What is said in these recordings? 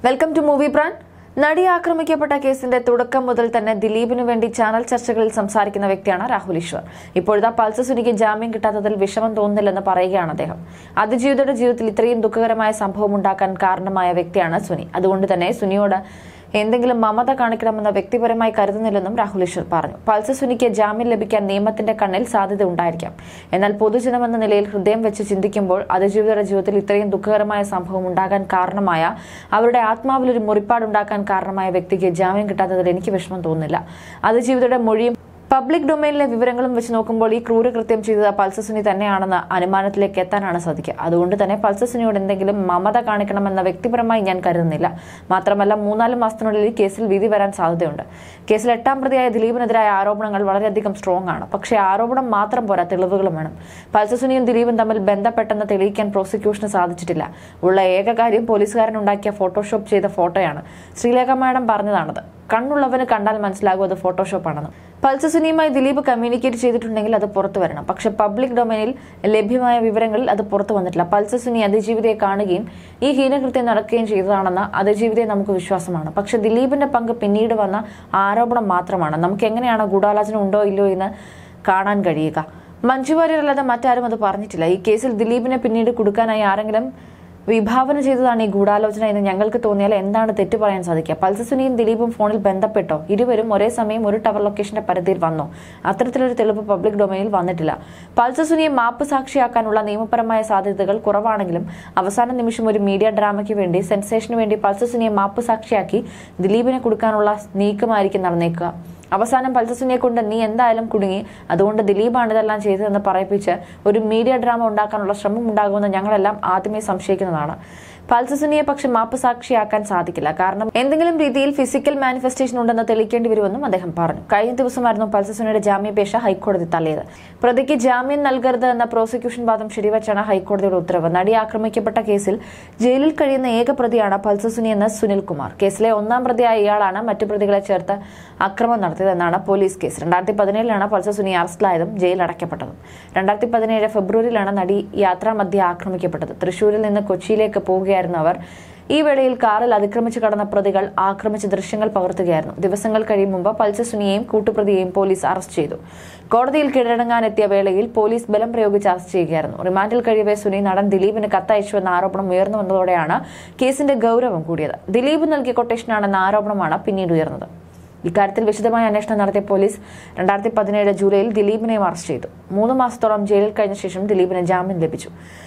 welcome to movie brand നടി ആക്രമിക്കപ്പെട്ട കേസിന്റെ തുടക്കം മുതൽ തന്നെ ദിലീപിനു വേണ്ടി ചാനൽ ചർച്ചകളിൽ സംസാരിക്കുന്ന വ്യക്തിയാണ് രാഹുൽ ഈശ്വർ ഇപ്പോഴത്തെ പൾസ് സുനിക്ക് ജാമ്യം കിട്ടാത്തതിൽ വിഷമം തോന്നുന്നില്ലെന്ന് പറയുകയാണ് അദ്ദേഹം അതിജീവിതയുടെ ജീവിതത്തിൽ ഇത്രയും ദുഃഖകരമായ സംഭവം ഉണ്ടാക്കാൻ കാരണമായ വ്യക്തിയാണ് സുനി അതുകൊണ്ട് തന്നെ സുനിയോട് എന്തെങ്കിലും മമത കാണിക്കണമെന്ന് വ്യക്തിപരമായി കരുതുന്നില്ലെന്നും രാഹുൽ ഈശ്വർ പറഞ്ഞു പൾസ് സുനിക്ക് ജാമ്യം ലഭിക്കാൻ നിയമത്തിന്റെ കണ്ണിൽ സാധ്യത ഉണ്ടായിരിക്കാം എന്നാൽ പൊതുജനമെന്ന നിലയിൽ ഹൃദയം വെച്ച് ചിന്തിക്കുമ്പോൾ അതിജീവിതരുടെ ജീവിതത്തിൽ ഇത്രയും ദുഃഖകരമായ സംഭവം ഉണ്ടാകാൻ കാരണമായ അവരുടെ ആത്മാവിൽ ഒരു മുറിപ്പാടുണ്ടാക്കാൻ കാരണമായ വ്യക്തിക്ക് ജാമ്യം കിട്ടാത്തതിൽ എനിക്ക് വിഷമം തോന്നുന്നില്ല അതിജീവിതയുടെ മൊഴിയും പബ്ലിക് ഡൊമൈനിലെ വിവരങ്ങളും വെച്ച് നോക്കുമ്പോൾ ഈ ക്രൂരകൃത്യം ചെയ്തത് പൾസസുനി തന്നെയാണെന്ന അനുമാനത്തിലേക്ക് എത്താനാണ് സാധിക്കുക അതുകൊണ്ട് തന്നെ പൾസസുനിയോട് എന്തെങ്കിലും മമത കാണിക്കണമെന്ന വ്യക്തിപരമായി ഞാൻ കരുതുന്നില്ല മാത്രമല്ല മൂന്നാല് മാസത്തിനുള്ളിൽ ഈ കേസിൽ വിധി വരാൻ സാധ്യതയുണ്ട് കേസിൽ എട്ടാം പ്രതിയായ ദിലീപിനെതിരായ ആരോപണങ്ങൾ വളരെയധികം സ്ട്രോങ് ആണ് പക്ഷേ ആരോപണം മാത്രം പോരാ തെളിവുകളും വേണം പൾസസുനിയും ദിലീപും തമ്മിൽ ബന്ധപ്പെട്ടെന്ന് തെളിയിക്കാൻ പ്രോസിക്യൂഷന് സാധിച്ചിട്ടില്ല ഉള്ള ഏക കാര്യം പോലീസുകാരൻ ഉണ്ടാക്കിയ ഫോട്ടോഷോപ്പ് ചെയ്ത ഫോട്ടോയാണ് ശ്രീലേഖ മാഡം പറഞ്ഞതാണത് കണ്ണുള്ളവന് കണ്ടാൽ മനസ്സിലാകും അത് ഫോട്ടോഷോപ്പാണെന്ന് പൾസസുനിയുമായി ദിലീപ് കമ്മ്യൂണിക്കേറ്റ് ചെയ്തിട്ടുണ്ടെങ്കിൽ അത് പുറത്തു വരണം പക്ഷെ പബ്ലിക് ഡൊമൈനിൽ ലഭ്യമായ വിവരങ്ങളിൽ അത് പുറത്തു വന്നിട്ടില്ല പൾസസുനി അതിജീവിതയെ കാണുകയും ഈ ഹീനകൃത്യം നടക്കുകയും ചെയ്തതാണെന്ന് അതിജീവിതയെ നമുക്ക് വിശ്വാസമാണ് പക്ഷെ ദിലീപിന്റെ പങ്ക് പിന്നീട് വന്ന ആരോപണം മാത്രമാണ് നമുക്ക് എങ്ങനെയാണ് ഗൂഢാലോചന ഉണ്ടോ ഇല്ലയോ എന്ന് കാണാൻ കഴിയുക മഞ്ജു വാര്യർ അല്ലാതെ മറ്റാരും അത് പറഞ്ഞിട്ടില്ല ഈ കേസിൽ ദിലീപിനെ പിന്നീട് കൊടുക്കാനായി ആരെങ്കിലും വിഭാവന ചെയ്തതാണ് ഈ ഗൂഢാലോചന എന്ന് ഞങ്ങൾക്ക് തോന്നിയാൽ എന്താണ് തെറ്റു പറയാൻ സാധിക്കുക പൾസസുനിയും ദിലീപും ഫോണിൽ ബന്ധപ്പെട്ടോ ഇരുവരും ഒരേ സമയം ഒരു ടവർ ലൊക്കേഷന്റെ പരിധിയിൽ വന്നു അത്തരത്തിലൊരു തെളിവ് പബ്ലിക് ഡൊമൈനിൽ വന്നിട്ടില്ല പൾസസുനിയെ മാപ്പ് സാക്ഷിയാക്കാനുള്ള നിയമപരമായ സാധ്യതകൾ കുറവാണെങ്കിലും അവസാന നിമിഷം ഒരു മീഡിയ ഡ്രാമയ്ക്ക് വേണ്ടി സെൻസേഷന് വേണ്ടി പൾസസുനിയെ മാപ്പ് സാക്ഷിയാക്കി ദിലീപിനെ കൊടുക്കാനുള്ള നീക്കമായിരിക്കും നടന്നേക്കുക അവസാനം പൾസസുനിയെ കൊണ്ട് നീ എന്തായാലും കുടുങ്ങി അതുകൊണ്ട് ദിലീപാണ് ഇതെല്ലാം ചെയ്തതെന്ന് പറയിപ്പിച്ച് ഒരു മീഡിയ ഡ്രാമ ഉണ്ടാക്കാനുള്ള ശ്രമം ഉണ്ടാകുമെന്ന് ഞങ്ങളെല്ലാം ആദ്യമേ സംശയിക്കുന്നതാണ് പൾസസുനിയെ പക്ഷെ മാപ്പ് സാക്ഷിയാക്കാൻ സാധിക്കില്ല കാരണം എന്തെങ്കിലും രീതിയിൽ ഫിസിക്കൽ മാനിഫെസ്റ്റേഷൻ ഉണ്ടെന്ന് തെളിയിക്കേണ്ടി വരുമെന്നും അദ്ദേഹം പറഞ്ഞു കഴിഞ്ഞ ദിവസമായിരുന്നു പൾസസുനിയുടെ ജാമ്യാപേക്ഷ ഹൈക്കോടതി തള്ളിയത് പ്രതിക്ക് ജാമ്യം നൽകരുത് എന്ന പ്രോസിക്യൂഷൻ വാദം ശരിവച്ചാണ് ഹൈക്കോടതിയുടെ ഉത്തരവ് നടി ആക്രമിക്കപ്പെട്ട കേസിൽ ജയിലിൽ കഴിയുന്ന ഏക പ്രതിയാണ് പൾസസുനി എന്ന സുനിൽകുമാർ കേസിലെ ഒന്നാം പ്രതിയായ ഇയാളാണ് മറ്റു പ്രതികളെ ചേർത്ത് അക്രമം നടത്തിയതെന്നാണ് പോലീസ് കേസ് രണ്ടായിരത്തി പതിനേഴിലാണ് പൾസസുനി അറസ്റ്റിലായതും ജയിൽ അടയ്ക്കപ്പെട്ടതും രണ്ടായിരത്തി പതിനേഴ് ഫെബ്രുവരിയിലാണ് നടി യാത്രാമധ്യ ആക്രമിക്കപ്പെട്ടത് തൃശൂരിൽ നിന്ന് കൊച്ചിയിലേക്ക് പോവുകയായിരുന്ന അവർ ഈ വേളയിൽ കാറിൽ അതിക്രമിച്ചു കടന്ന പ്രതികൾ ആക്രമിച്ച ദൃശ്യങ്ങൾ പകർത്തുകയായിരുന്നു ദിവസങ്ങൾ കഴിയും മുമ്പ് പൾസസുനിയെയും കൂട്ടുപ്രതിയെയും പോലീസ് അറസ്റ്റ് ചെയ്തു കോടതിയിൽ കീഴടങ്ങാനെത്തിയ വേളയിൽ പോലീസ് ബലം പ്രയോഗിച്ച് അറസ്റ്റ് ചെയ്യുകയായിരുന്നു റിമാൻഡിൽ കഴിയവേ സുനി നടൻ ദിലീപിന് കത്തയച്ചുവെന്ന ആരോപണം ഉയർന്നു വന്നതോടെയാണ് കേസിന്റെ ഗൗരവം കൂടിയത് ദിലീപ് നൽകിയ കൊട്ടേഷനാണെന്ന ആരോപണമാണ് പിന്നീട് ഉയർന്നത് ഇക്കാര്യത്തിൽ വിശദമായ അന്വേഷണം നടത്തിയ പോലീസ് രണ്ടായിരത്തി പതിനേഴ് ജൂലൈയിൽ ദിലീപിനെയും അറസ്റ്റ് ചെയ്തു മൂന്ന് മാസത്തോളം ജയിലിൽ കഴിഞ്ഞ ശേഷം ദിലീപിന് ജാമ്യം ലഭിച്ചു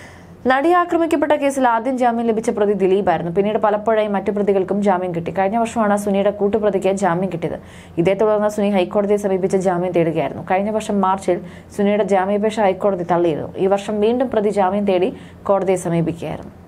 നടി ആക്രമിക്കപ്പെട്ട കേസിൽ ആദ്യം ജാമ്യം ലഭിച്ച പ്രതി ദിലീപായിരുന്നു പിന്നീട് പലപ്പോഴായി മറ്റു പ്രതികൾക്കും ജാമ്യം കിട്ടി കഴിഞ്ഞ വർഷമാണ് സുനിയുടെ കൂട്ടുപ്രതിക്ക് ജാമ്യം കിട്ടിയത് ഇതേ തുടർന്ന് സുനി ഹൈക്കോടതിയെ സമീപിച്ച് ജാമ്യം തേടുകയായിരുന്നു കഴിഞ്ഞ വർഷം മാർച്ചിൽ സുനിയുടെ ജാമ്യാപേക്ഷ ഹൈക്കോടതി തള്ളിയിരുന്നു ഈ വർഷം വീണ്ടും പ്രതി ജാമ്യം തേടി കോടതിയെ സമീപിക്കുകയായിരുന്നു